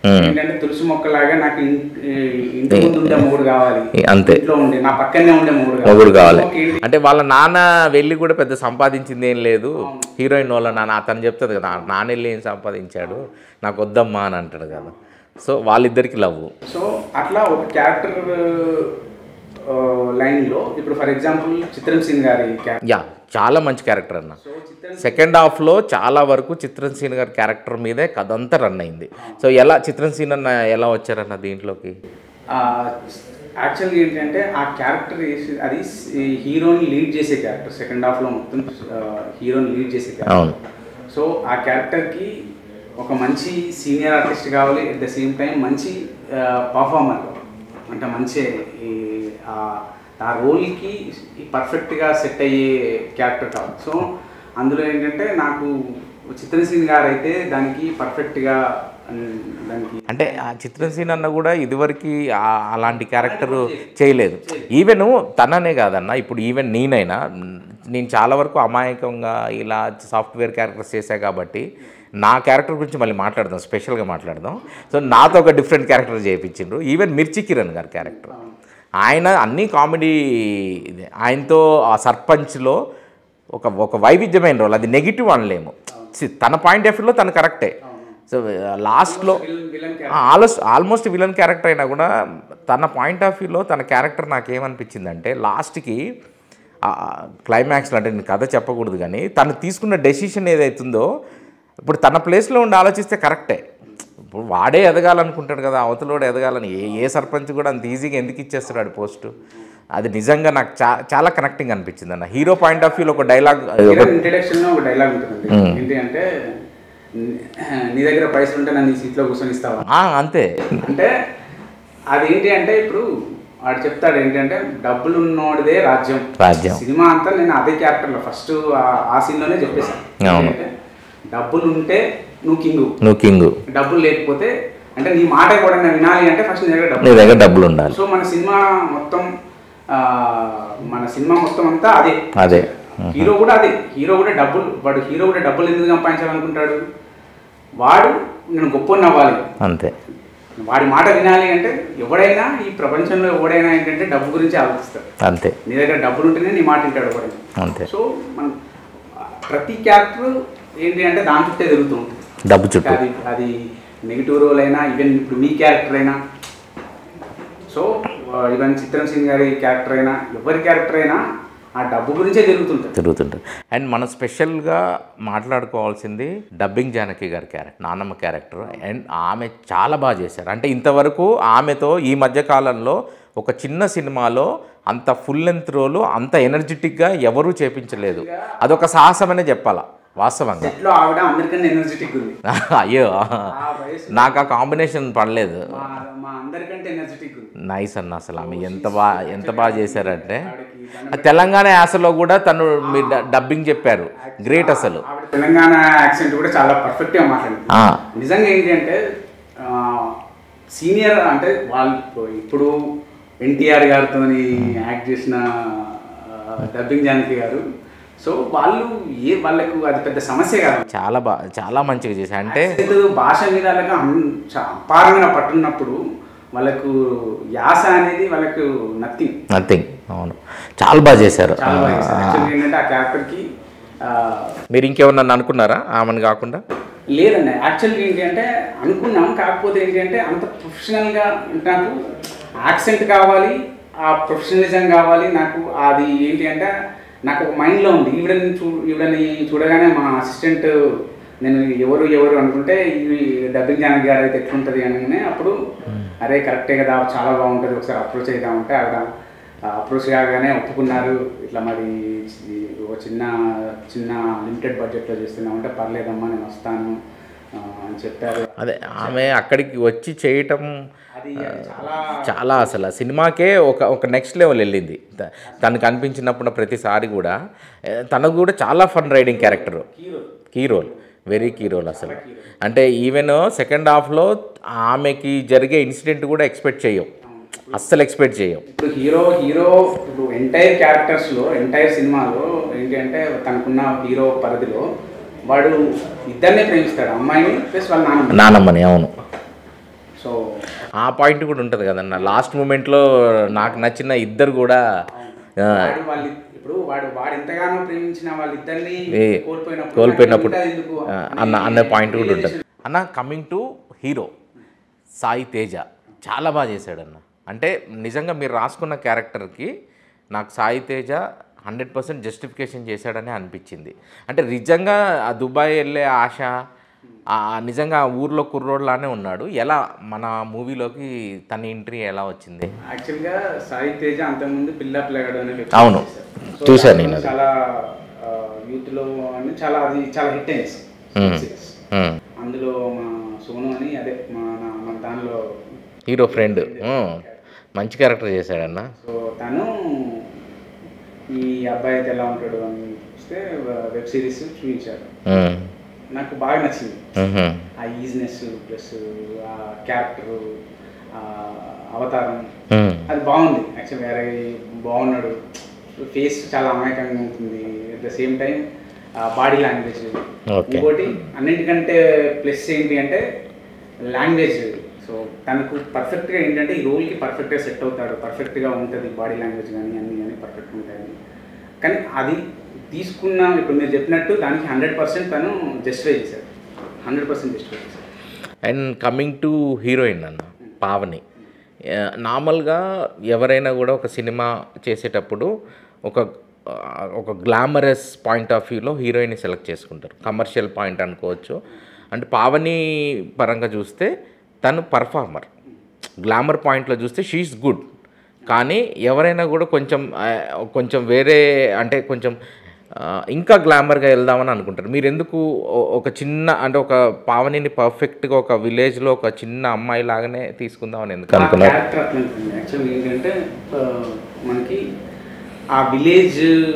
ఏంటంటే తులసి మొక్కలాగా నాకు ఇన్- ఈ ఇంటి ముందు ఉండే మూడు కావాలి అంతే. ఇంట్లో ఉండే నా పక్కనే ఉండే మూడు మొగుడు కావాలి ఓకే, ఏంటి? అంటే వాళ్ళ నాన్న వెళ్ళి కూడా పెద్ద సంపాదించింది ఏం లేదు హీరోయిన్ వాళ్ళ నాన్న అతను చెప్తుంది కదా నాన్న వెళ్ళి ఏం సంపాదించాడు నాకు వద్దమ్మా అని అంటాడు కదా సో వాళ్ళిద్దరికి లవ్ సో అట్లా ఒక క్యారెక్టర్ లైన్లో ఇప్పుడు ఫర్ ఎగ్జాంపుల్ చిత్రం సింగ్ గారి క్యారెక్టర్ యా చాలా మంచి క్యారెక్టర్ అన్న సో చిత్రం సెకండ్ హాఫ్లో చాలా వరకు చిత్రం సీన్ గారి క్యారెక్టర్ మీదే కథ అంతా రన్ అయింది సో ఎలా చిత్రం సీన్ అన్న ఎలా వచ్చారన్న దీంట్లోకి యాక్చువల్గా ఏంటంటే ఆ క్యారెక్టర్ వేసి అది హీరోని లీడ్ చేసే క్యారెక్టర్ సెకండ్ హాఫ్లో మొత్తం హీరోని లీడ్ చేసే క్యారెక్టర్ అవును సో ఆ క్యారెక్టర్కి ఒక మంచి సీనియర్ ఆర్టిస్ట్ కావాలి అట్ ద సేమ్ టైం మంచి పర్ఫార్మర్ అంటే మంచి ఈ, ఆ- ఆ రోల్కి పర్ఫెక్ట్గా సెట్ అయ్యే క్యారెక్టర్ కావాలి సో అందులో ఏంటంటే నాకు చిత్రసీన్ గారు అయితే దానికి పర్ఫెక్ట్గా దానికి అంటే ఆ చిత్రం సీన్ అన్న కూడా ఇదివరకు ఆ- అలాంటి క్యారెక్టర్ చేయలేదు ఈవెన్ తననే కాదన్న ఇప్పుడు ఈవెన్ నేనైనా నేను చాలా వరకు అమాయకంగా ఇలా సాఫ్ట్వేర్ క్యారెక్టర్స్ చేశా కాబట్టి నా క్యారెక్టర్ గురించి మళ్ళీ మాట్లాడదాం స్పెషల్గా మాట్లాడదాం సో నాతో ఒక డిఫరెంట్ క్యారెక్టర్ చేయించిండ్రు ఈవెన్ మిర్చి కిరణ్ గారి క్యారెక్టర్ ఆయన అన్ని కామెడీ ఇదే ఆయనతో ఆ సర్పంచ్లో ఒక ఒక వైవిధ్యమైన రోల్ అది నెగిటివ్ అనలేము See, తన పాయింట్ ఆఫ్ వ్యూలో తను కరెక్టే సో లాస్ట్లో villain almost almost villain character అయినా కూడా తన పాయింట్ ఆఫ్ వ్యూలో తన క్యారెక్టర్ నాకేమనిపించిందంటే లాస్ట్కి క్లైమాక్స్లో అంటే నేను కథ చెప్పకూడదు కానీ తను తీసుకున్న డెసిషన్ ఏదైతుందో ఇప్పుడు తన ప్లేస్లో ఉండి ఆలోచిస్తే కరెక్టే ఇప్పుడు వాడే ఎదగాలనుకుంటాడు కదా అవతలోడు ఎదగాలని ఏ ఏ సర్పంచ్ కూడా అంత ఈజీగా ఎందుకు ఇచ్చేస్తాడు పోస్టు అది నిజంగా నాకు చా చాలా కనెక్టింగ్ అనిపించింది అన్న హీరో పాయింట్ ఆఫ్ వ్యూలో ఒక డైలాగ్ ఇంట్రడక్షన్ లో ఒక డైలాగ్ ఉంటుందండి ఏంటి అంటే నీ దగ్గర పైసలు ఉంటే నన్ను ఈ సీట్లో కూర్చొని ఇస్తావా అంతే అంటే అదేంటి అంటే ఇప్పుడు వాడు చెప్తాడు ఏంటంటే డబ్బులు ఉన్నోడిదే రాజ్యం రాజ్యం సినిమా అంతా నేను అదే క్యారెక్టర్లో ఫస్ట్ ఆ సీన్లోనే చెప్పేశాను అవును. ఏంటంటే డబ్బులు ఉంటే నువ్వు కింగు నువ్వు కింగ్ డబ్బులు లేకపోతే అంటే నీ మాట కూడా నేను వినాలి అంటే ఫస్ట్ నీ దగ్గర నీ డబ్బులు దగ్గర డబ్బులు ఉండాలి సో మన సినిమా మొత్తం ఆ, మన సినిమా మొత్తం అంతా అదే అదే హీరో కూడా అదే హీరో కూడా డబ్బులు వాడు హీరో కూడా డబ్బులు ఎందుకు సంపాదించాలనుకుంటాడు వాడు నేను గొప్ప అవ్వాలి అంతే వాడి మాట వినాలి అంటే ఎవడైనా ఈ ప్రపంచంలో ఎవడైనా ఏంటంటే డబ్బు గురించి ఆలోచిస్తాడు అంతే నీ దగ్గర డబ్బులు ఉంటేనే నీ మాట వింటాడు ఎవడైనా అంతే సో మనం ప్రతి క్యారెక్టర్ ఏంటి అంటే దాని చుట్టే తిరుగుతూ ఉంటుంది డబ్బు చుట్టూ అది అది నెగిటివ్ రోల్ అయినా ఈవెన్ ఇప్పుడు మీ క్యారెక్టర్ అయినా సో ఈవెన్ చిత్రం సింగ్ గారి క్యారెక్టర్ అయినా ఎవరి క్యారెక్టర్ అయినా ఆ డబ్బు గురించే తిరుగుతుంటుంది తిరుగుతుంటుంది అండ్ మనం స్పెషల్గా మాట్లాడుకోవాల్సింది డబ్బింగ్ జానకి గారి క్యారెక్టర్ నాన్నమ్మ క్యారెక్టర్ అండ్ ఆమె చాలా బాగా చేశారు అంటే ఇంతవరకు ఆమెతో ఈ మధ్య కాలంలో ఒక చిన్న సినిమాలో అంత ఫుల్ లెంత్ రోలు అంత ఎనర్జెటిక్గా ఎవరూ చేపించలేదు అదొక సాహసమనే చెప్పాలా వాస్తవంగా సెట్లో ఆవిడ అందరికన్నా ఎనర్జెటిక్ ఉంది అయ్యో ఆ వయసు నాకు ఆ కాంబినేషన్ పడలేదు మా మా అందరికంటే ఎనర్జెటిక్ ఉంది నైస్ అన్న అసలు ఆమె ఎంత బాగా ఎంత బాగా చేశారంటే ఆవిడకి దండం ఆ తెలంగాణ యాసలో కూడా తను మీరు డ- డబ్బింగ్ చెప్పారు గ్రేట్ అసలు ఆవిడ తెలంగాణ యాక్సెంట్ కూడా చాలా పర్ఫెక్ట్గా మాట్లాడింది ఆ, నిజంగా ఏంటి అంటే సీనియర్ అంటే వాళ్ళు ఇప్పుడు ఎన్టీఆర్ గారితో యాక్ట్ చేసిన డబ్బింగ్ జానకి గారు సో వాళ్ళు ఏ వాళ్ళకు అది పెద్ద సమస్య కాదు చాలా బా చాలా మంచిగా చేశారు అంటే అసలు భాష మీద వాళ్ళకి అన్- చా- అపారమైన పట్టున్నప్పుడు వాళ్ళకు యాస అనేది వాళ్ళకు నథింగ్ నథింగ్ అవును చాలా బాగా చేశారు చాలా బాగా ఆ, చేశారు. Actually ఏంటంటే ఆ క్యారెక్టర్కి మీరు ఇంకేమన్నా అనుకున్నారా ఆమెను కాకుండా లేదండి యాక్చువల్గా ఏంటి అంటే అనుకున్నాం కాకపోతే ఏంటి అంటే అంత ప్రొఫెషనల్గా నాకు యాక్సెంట్ కావాలి ఆ ప్రొఫెషనలిజం కావాలి నాకు అది ఏంటి అంటే నాకు ఒక మైండ్లో ఉంది ఈవిడని చూ ఈవిడని చూడగానే మా అసిస్టెంట్ నేను ఎవరు ఎవరు అనుకుంటే ఈ డబ్బింగ్ జానకి గారు అయితే ఎట్లుంటుంది అనగానే అప్పుడు అరే కరెక్టే కదా చాలా బాగుంటుంది ఒకసారి అప్రోచ్ అవుతామంటే ఆవిడ అప్రోచ్ కాగానే ఒప్పుకున్నారు ఇట్లా మరి చి- ఒక చిన్న చిన్న లిమిటెడ్ బడ్జెట్లో చేస్తున్నామంటే పర్లేదమ్మా నేను వస్తాను ఆ, అని చెప్పారు అదే ఆమె అక్కడికి వచ్చి చేయటం అది చాలా చాలా అసలు ఆ సినిమాకే ఒక ఒక నెక్స్ట్ లెవెల్ వెళ్ళింది త- తనకు అనిపించినప్పుడు ప్రతిసారి కూడా ఏ, తనకు కూడా చాలా fun riding character hero key role very key role అసలు అంటే ఈవెన్ సెకండ్ హాఫ్లో ఆమెకి జరిగే ఇన్సిడెంట్ కూడా ఎక్స్పెక్ట్ చేయం అస్సలు ఎక్స్పెక్ట్ చేయం ఇప్పుడు హీరో హీరో ఇప్పుడు ఎంటైర్ క్యారెక్టర్స్లో ఎంటైర్ సినిమాలో ఏంటి అంటే తనకున్న హీరో పరిధిలో వాడు ఇద్దరినే ప్రేమిస్తాడు అమ్మాయిని ప్లస్ వాళ్ళ నాన్న నానమ్మని అవును సో ఆ పాయింట్ కూడా ఉంటుంది కదన్న లాస్ట్ మూమెంట్లో నాకు నచ్చిన ఇద్దరు కూడా ఆ, వాడు వాళ్ళు ఇప్పుడు వాడు వాడు ఎంతగానో ప్రేమించిన వాళ్ళిద్దరిని ఏ, కోల్పోయినప్పుడు కోల్పోయినప్పుడు నాకు ఇంకా ఎందుకు ఆ, అని అన్న అన్న పాయింట్ కూడా ఉంటుంది అన్న coming to hero Sai Teja చాలా బాగా చేశాడన్న అంటే నిజంగా మీరు రాసుకున్న క్యారెక్టర్కి నాకు Sai Teja hundred percent justification చేశాడని అనిపించింది అంటే నిజంగా ఆ దుబాయ్ వెళ్ళే ఆశ ఆ నిజంగా ఆ ఊర్లో కుర్రోడ్లానే ఉన్నాడు ఎలా మన మూవీలోకి తన ఎంట్రీ ఎలా వచ్చింది యాక్చువల్గా సాయి తేజ అంతకుముందు పిల్ల పిల్లగాడు అనే web అవును. series చేశారు. So, చూశాను దాంట్లో నేను అది. చాలా యూత్లో అని చాలా అది చాలా హిట్ అయింది Hmm. series. ఉమ్. అందులో మా సోను అని అదే మా నా- మన దానిలో హీరో ఫ్రెండ్ మంచి క్యారెక్టర్ చేశాడన్న సో తను ఈ అబ్బాయి అయితే ఎలా ఉంటాడు అని చూస్తే వెబ్ సిరీస్ చూపించారు ఉమ్. నాకు బాగా నచ్చింది ఉహు. ఆ ఈజినెస్ ప్లస్ ఆ క్యారెక్టరు అవతారం ఉమ్. అది బాగుంది యాక్చువల్ వేరే బాగున్నాడు ఫేస్ చాలా అమాయకంగా ఉంటుంది at the same time body language Okay. ఇంకోటి అన్నిటికంటే ప్లస్ ఏంటి అంటే లాంగ్వేజ్ సో తనకు పర్ఫెక్ట్గా ఏంటంటే ఈ రోల్కి పర్ఫెక్ట్గా సెట్ అవుతాడు పర్ఫెక్ట్గా ఉంటుంది బాడీ లాంగ్వేజ్ కానీ అన్నీ కానీ పర్ఫెక్ట్గా ఉంటాయి కానీ అది తీసుకున్న ఇప్పుడు మీరు చెప్పినట్టు దానికి హండ్రెడ్ పర్సెంట్ తను జస్టిఫై చేశాడు హండ్రెడ్ పర్సెంట్ జస్టిఫై చేశాడు అండ్ కమింగ్ టు హీరోయిన్ అన్న పావని ఆ, నార్మల్గా ఎవరైనా కూడా ఒక సినిమా చేసేటప్పుడు ఒక ఆ, ఒక గ్లామరస్ పాయింట్ ఆఫ్ వ్యూలో హీరోయిన్ని సెలెక్ట్ చేసుకుంటారు కమర్షియల్ పాయింట్ అనుకోవచ్చు అంటే పావని పరంగా చూస్తే తను పర్ఫార్మర్ గ్లామర్ పాయింట్లో చూస్తే షీఈస్ గుడ్ కానీ ఎవరైనా కూడా కొంచెం ఆ, కొంచెం వేరే అంటే కొంచెం ఆ, ఇంకా గ్లామర్గా వెళ్దామని అనుకుంటారు మీరు ఎందుకు ఓ- ఒక చిన్న అంటే ఒక పావనిని పర్ఫెక్ట్గా ఒక విలేజ్లో ఒక చిన్న అమ్మాయి లాగానే తీసుకుందామని ఎందుకు అనుకున్నారు క్యారెక్టర్ అట్లా ఉంటుంది యాక్చువల్గా ఏంటంటే ఆ, మనకి ఆ విలేజ్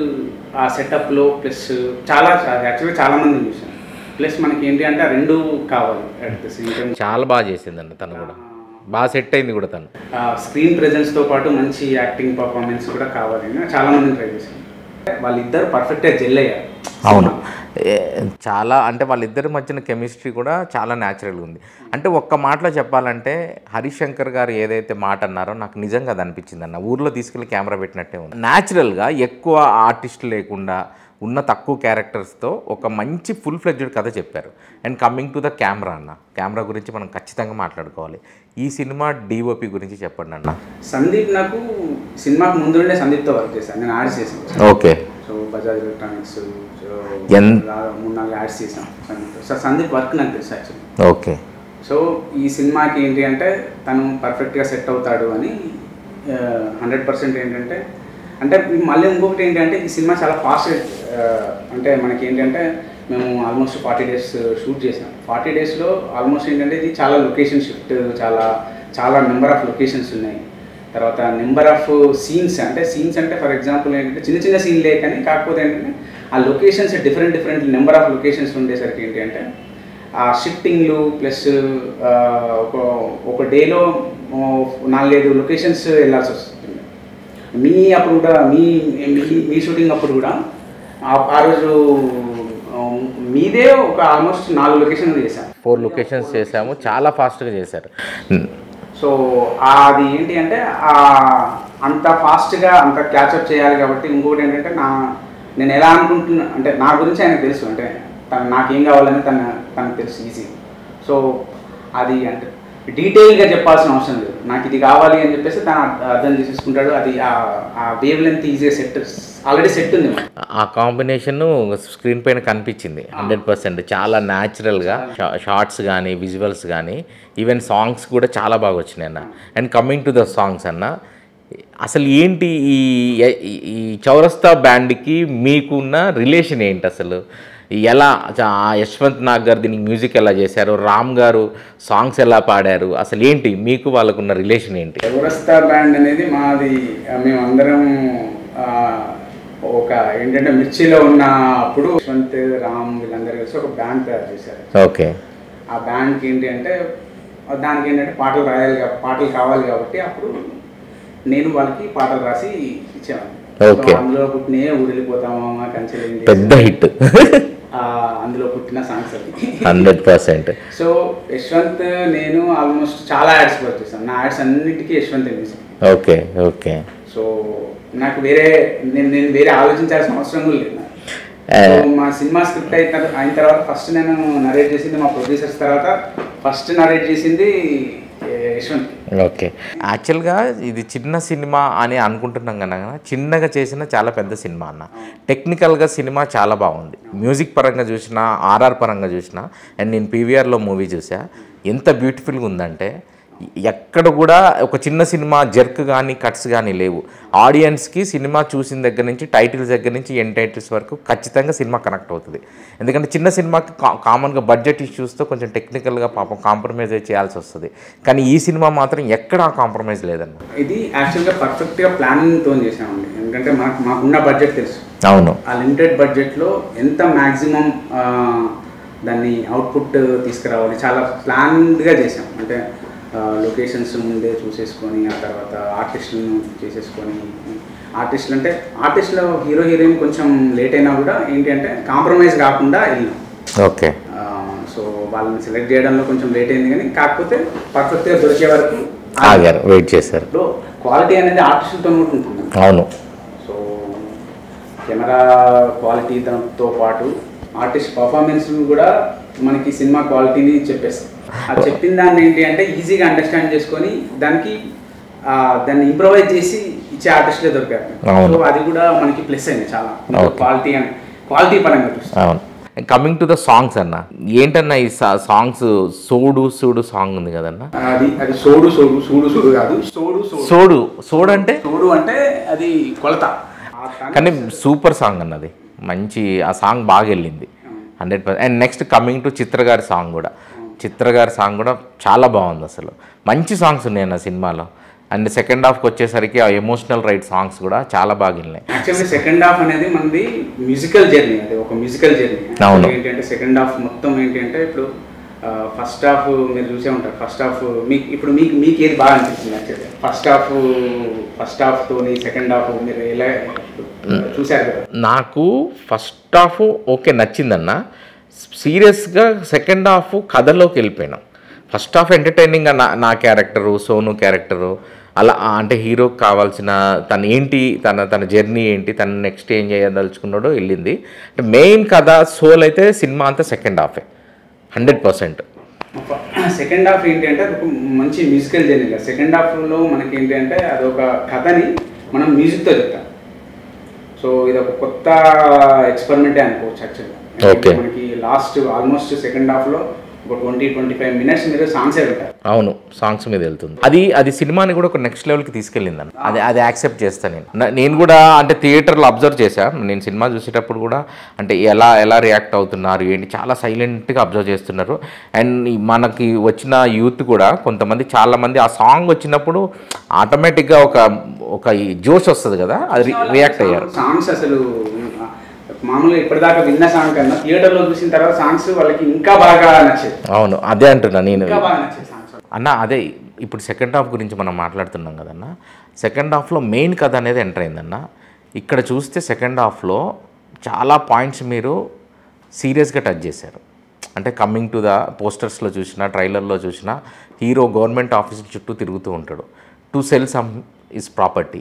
ఆ సెటప్లో ప్లస్ చాలా యాక్చువల్గా చాలా మంది చూసాను ప్లస్ మనకి ఏంటి అంటే ఆ రెండు కావాలి అట్ ద సేమ్ టైం చాలా బాగా చేసిందండి తను కూడా బాగా సెట్ అయింది కూడా తను స్క్రీన్ ప్రెజెన్స్తో పాటు మంచి యాక్టింగ్ పర్ఫార్మెన్స్ కూడా కావాలి అని చాలా మందిని ట్రై చేశాను వాళ్ళిద్దరు పర్ఫెక్ట్గా జెల్ అయ్యారు అవును ఏ, చాలా అంటే వాళ్ళిద్దరి మధ్యన కెమిస్ట్రీ కూడా చాలా న్యాచురల్గా ఉంది అంటే ఒక్క మాటలో చెప్పాలంటే హరీష్ శంకర్ గారు ఏదైతే మాట అన్నారో నాకు నిజంగా అది అనిపించింది అన్న ఊర్లో తీసుకెళ్ళి కెమెరా పెట్టినట్టే ఉంది న్యాచురల్గా ఎక్కువ ఆర్టిస్ట్ లేకుండా ఉన్న తక్కువ క్యారెక్టర్స్తో ఒక మంచి ఫుల్ ఫ్లెడ్జ్డ్ కథ చెప్పారు and coming to the camera అన్న కెమెరా గురించి మనం ఖచ్చితంగా మాట్లాడుకోవాలి ఈ సినిమా డిఓపి గురించి చెప్పండి అన్న సందీప్ నాకు సినిమాకు ముందు నుండే సందీప్తో వర్క్ చేశాను నేను యాడ్స్ చేశాను okay so Bajaj electronics so ఎన్- రా- మూడు నాలుగు యాడ్స్ చేసాం సందీప్ సో సందీప్ వర్క్ నాకు తెలుసు యాక్చువల్లీ ఓకే సో ఈ సినిమాకి ఏంటి అంటే తను పర్ఫెక్ట్గా సెట్ అవుతాడు అని హండ్రెడ్ పర్సెంట్ ఏంటంటే అంటే మళ్ళీ ఇంకొకటి ఏంటంటే ఈ సినిమా చాలా ఫాస్ట్ అంటే మనకి ఏంటంటే మేము ఆల్మోస్ట్ ఫార్టీ డేస్ షూట్ చేసాం ఫార్టీ డేస్లో ఆల్మోస్ట్ ఏంటంటే ఇది చాలా లొకేషన్ షిఫ్ట్ చాలా చాలా నెంబర్ ఆఫ్ లొకేషన్స్ ఉన్నాయి తర్వాత నెంబర్ ఆఫ్ సీన్స్ అంటే సీన్స్ అంటే ఫర్ ఎగ్జాంపుల్ ఏంటంటే చిన్న చిన్న సీన్లే కానీ కాకపోతే ఏంటంటే ఆ locations different different number of locations ఉండేసరికి ఏంటి అంటే ఆ షిఫ్టింగ్లు ప్లస్ ఒక ఒక డేలో నాలుగైదు లొకేషన్స్ వెళ్ళాల్సి వస్తుంది మీ అప్పుడు కూడా మీ మీ- మీ షూటింగ్ అప్పుడు కూడా ఆ- ఆ రోజు ఆ, మీదే ఒక ఆల్మోస్ట్ నాలుగు లొకేషన్లు చేశాం ఫోర్ లొకేషన్స్ చేసాము చాలా ఫాస్ట్గా చేశారు సో అది ఏంటి అంటే ఆ అంత ఫాస్ట్గా అంత క్యాచప్ చేయాలి కాబట్టి ఇంకొకటి ఏంటంటే నా నేను ఎలా అనుకుంటున్నా అంటే నా గురించి ఆయనకు తెలుసు అంటే తను నాకేం కావాలని తన తనకు తెలుసు ఈజీ సో అది అంటే డీటెయిల్గా చెప్పాల్సిన అవసరం లేదు నాకు ఇది కావాలి అని చెప్పేసి తను అర్థ- అర్థం చేసేసుకుంటాడు అది ఆ- ఆ wavelength easy set already set ఉంది మనకి. ఆ కాంబినేషన్ స్క్రీన్ పైన కనిపించింది హండ్రెడ్ పర్సెంట్ చాలా న్యాచురల్గా షార్ట్స్ కానీ విజువల్స్ కానీ ఈవెన్ సాంగ్స్ కూడా చాలా బాగా వచ్చినాయి అన్న and coming to the songs అన్న అసలు ఏంటి ఈ ఈ- ఈ చౌరస్తా బ్యాండ్కి మీకున్న రిలేషన్ ఏంటి అసలు ఎలా చ- ఆ యశ్వంత్ నాగ్ గారు దీనికి మ్యూజిక్ ఎలా చేశారు రామ్ గారు సాంగ్స్ ఎలా పాడారు అసలు ఏంటి మీకు వాళ్ళకున్న రిలేషన్ ఏంటి చౌరస్తా బ్యాండ్ అనేది మాది ఆ, మేమందరం ఆ, ఒక ఏంటంటే మిర్చిలో ఉన్న అప్పుడు యశ్వంత్ రామ్ వీళ్ళందరూ కలిసి ఒక బ్యాండ్ తయారు చేశారు ఓకే ఆ బ్యాండ్కి ఏంటి అంటే దానికి ఏంటంటే పాటలు రాయాలి కా- పాటలు కావాలి కాబట్టి అప్పుడు నేను వాళ్ళకి పాటలు రాసి ఇచ్చేవాడిని Okay. సో అందులో పుట్టినే ఊరెళ్ళిపోతామా కంచెలింది పెద్ద హిట్ ఆ, అందులో పుట్టిన సాంగ్స్ అవి హండ్రెడ్ పర్సెంట్ సో యశ్వంత్ నేను ఆల్మోస్ట్ చాలా యాడ్స్ వర్క్ చేశాను నా యాడ్స్ అన్నిటికీ Yashwant music okay okay so నాకు వేరే నేను నేను వేరే ఆలోచించాల్సిన అవసరం కూడా లేదు నాకు. ఆ. సో మా సినిమా స్క్రిప్ట్ అయిన తర్వా- అయిన తర్వాత ఫస్ట్ నేను నరేట్ చేసింది మా ప్రొడ్యూసర్స్ తర్వాత ఫస్ట్ నరేట్ చేసింది ఏ, యశ్వంత్ ఓకే యాక్చువల్గా ఇది చిన్న సినిమా అని అనుకుంటున్నాం కన్నా చిన్నగా చేసిన చాలా పెద్ద సినిమా అన్న టెక్నికల్గా సినిమా చాలా బాగుంది మ్యూజిక్ పరంగా చూసినా ఆర్ఆర్ పరంగా చూసినా అండ్ నేను పీవీఆర్లో మూవీ చూసా ఎంత బ్యూటిఫుల్గా ఉందంటే ఎక్కడ కూడా ఒక చిన్న సినిమా జర్క్ కానీ కట్స్ కానీ లేవు ఆడియన్స్కి సినిమా చూసిన దగ్గర నుంచి టైటిల్స్ దగ్గర నుంచి ఎన్ టైటిల్స్ వరకు ఖచ్చితంగా సినిమా కనెక్ట్ అవుతుంది ఎందుకంటే చిన్న సినిమాకి కా- కామన్గా బడ్జెట్ ఇష్యూస్తో కొంచెం టెక్నికల్గా పాపం కాంప్రమైజ్ చేయాల్సి వస్తుంది కానీ ఈ సినిమా మాత్రం ఎక్కడ కాంప్రమైజ్ లేదన్న ఇది యాక్చువల్గా పర్ఫెక్ట్గా ప్లానింగ్తో చేసామండి ఎందుకంటే మాకు మాకున్న బడ్జెట్ తెలుసు అవును ఆ లిమిటెడ్ బడ్జెట్లో ఎంత మ్యాక్సిమం దాన్ని అవుట్పుట్ తీసుకురావాలి చాలా ప్లాన్డ్గా చేసాం అంటే లొకేషన్స్ ముందే చూసేసుకొని ఆ తర్వాత ఆర్టిస్టులను చేసేసుకొని ఆర్టిస్టులు అంటే ఆర్టిస్టులో హీరో హీరోయిన్ కొంచెం లేట్ అయినా కూడా ఏంటి అంటే కాంప్రమైజ్ కాకుండా వెళ్ళినాం ఓకే సో వాళ్ళని సెలెక్ట్ చేయడంలో కొంచెం లేట్ అయింది కానీ కాకపోతే పర్ఫెక్ట్గా దొరికే వరకు ఆగారు వెయిట్ చేశారు ఇప్పుడు క్వాలిటీ అనేది ఆర్టిస్టులతో కూడా ఉంటుంది అవును సో కెమెరా క్వాలిటీ దాంతో పాటు ఆర్టిస్ట్ పర్ఫార్మెన్స్ కూడా మనకి సినిమా క్వాలిటీని చెప్పేస్తాం అది చెప్పిన దాన్ని ఏంటి అంటే ఈజీగా అండర్స్టాండ్ చేసుకొని దానికి ఆ, దాన్ని ఇంప్రొవైజ్ చేసి ఇచ్చే ఆర్టిస్ట్లే దొరికారు అవును. సో అది కూడా మనకి ప్లస్ అయింది చాలా Okay. క్వాలిటీ అని క్వాలిటీ పరంగా చూస్తాం అవును కమింగ్ టు ద సాంగ్స్ అన్న ఏంటన్నా ఈ సాంగ్స్ సోడు సూడు సాంగ్ ఉంది కదన్న అది అది సోడు సోడు సూడు సూడు కాదు సోడు సోడు సోడు సోడు అంటే సోడు అంటే అది కొలత ఆ తన- కానీ సూపర్ సాంగ్ అన్నది మంచి ఆ సాంగ్ బాగా వెళ్ళింది hundred percent and next coming to Chitra గారి సాంగ్ కూడా చిత్ర గారి సాంగ్ కూడా చాలా బాగుంది అసలు మంచి సాంగ్స్ ఉన్నాయి అన్న సినిమాలో అండ్ సెకండ్ హాఫ్కి వచ్చేసరికి ఆ ఎమోషనల్ రైట్ సాంగ్స్ కూడా చాలా బాగా వెళ్ళినాయి యాక్చువల్లీ సెకండ్ హాఫ్ అనేది మనది మ్యూజికల్ జర్నీ అది ఒక మ్యూజికల్ జర్నీ అవును. ఏంటంటే సెకండ్ హాఫ్ మొత్తం ఏంటి అంటే ఇప్పుడు ఫస్ట్ హాఫ్ మీరు చూసే ఉంటారు ఫస్ట్ హాఫ్ మీకు ఇప్పుడు మీకు మీకు ఏది బాగా అనిపించింది actually first half first half తోని సెకండ్ హాఫ్ మీరు ఎలా చూశారు కదా నాకు ఫస్ట్ హాఫ్ ఓకే నచ్చిందన్న సీరియస్గా సెకండ్ హాఫ్ కథలోకి వెళ్ళిపోయినాం ఫస్ట్ హాఫ్ ఎంటర్టైనింగ్గా నా నా క్యారెక్టరు సోను క్యారెక్టరు అలా ఆ, అంటే హీరోకి కావాల్సిన తను ఏంటి తన తన జర్నీ ఏంటి తను నెక్స్ట్ ఏం చేయదలుచుకున్నాడో వెళ్ళింది అంటే మెయిన్ కథ సోల్ అయితే సినిమా అంతా సెకండ్ హాఫే హండ్రెడ్ పర్సెంట్ సెకండ్ హాఫ్ ఏంటి అంటే అది ఒక మంచి మ్యూజికల్ జర్నీ కదా సెకండ్ హాఫ్లో మనకి ఏంటి అంటే అదొక కథని మనం మ్యూజిక్తో చెప్తాం సో ఇది ఒక కొత్త ఎక్స్పెరిమెంటే అనుకోవచ్చు యాక్చువల్గా Okay. మనకి లాస్ట్ ఆల్మోస్ట్ సెకండ్ హాఫ్లో ఒక ట్వంటీ ట్వంటీ ఫైవ్ మినిట్స్ మీరు సాంగ్సే వింటారు అవును సాంగ్స్ మీద వెళ్తుంది అది అది సినిమాని కూడా ఒక నెక్స్ట్ లెవెల్కి తీసుకెళ్ళింది అది అది యాక్సెప్ట్ చేస్తాను నేను నా- నేను కూడా అంటే థియేటర్లో అబ్జర్వ్ చేశాను నేను సినిమా చూసేటప్పుడు కూడా అంటే ఎలా ఎలా రియాక్ట్ అవుతున్నారు ఏంటి చాలా సైలెంట్గా అబ్జర్వ్ చేస్తున్నారు అండ్ మనకి వచ్చిన యూత్ కూడా కొంతమంది చాలామంది ఆ సాంగ్ వచ్చినప్పుడు ఆటోమేటిక్గా ఒక ఒక ఈ జోష్ వస్తుంది కదా అది రియాక్ట్ అయ్యారు సాంగ్స్ అసలు ఆ, మామూలుగా ఇప్పటిదాకా విన్న సాంగ్ కన్నా థియేటర్లో చూసిన తర్వాత సాంగ్స్ వాళ్ళకి ఇంకా బాగా నచ్చేది అవును అదే అంటున్నా నేను ఇంకా బాగా నచ్చేది సాంగ్స్ అన్న అదే ఇప్పుడు సెకండ్ హాఫ్ గురించి మనం మాట్లాడుతున్నాం కదన్న సెకండ్ హాఫ్లో మెయిన్ కథ అనేది ఎంటర్ అయిందన్న ఇక్కడ చూస్తే సెకండ్ హాఫ్లో చాలా పాయింట్స్ మీరు సీరియస్గా టచ్ చేశారు అంటే కమింగ్ టు ద పోస్టర్స్లో చూసినా ట్రైలర్లో చూసినా హీరో గవర్నమెంట్ ఆఫీస్ చుట్టూ తిరుగుతూ ఉంటాడు to sell some is property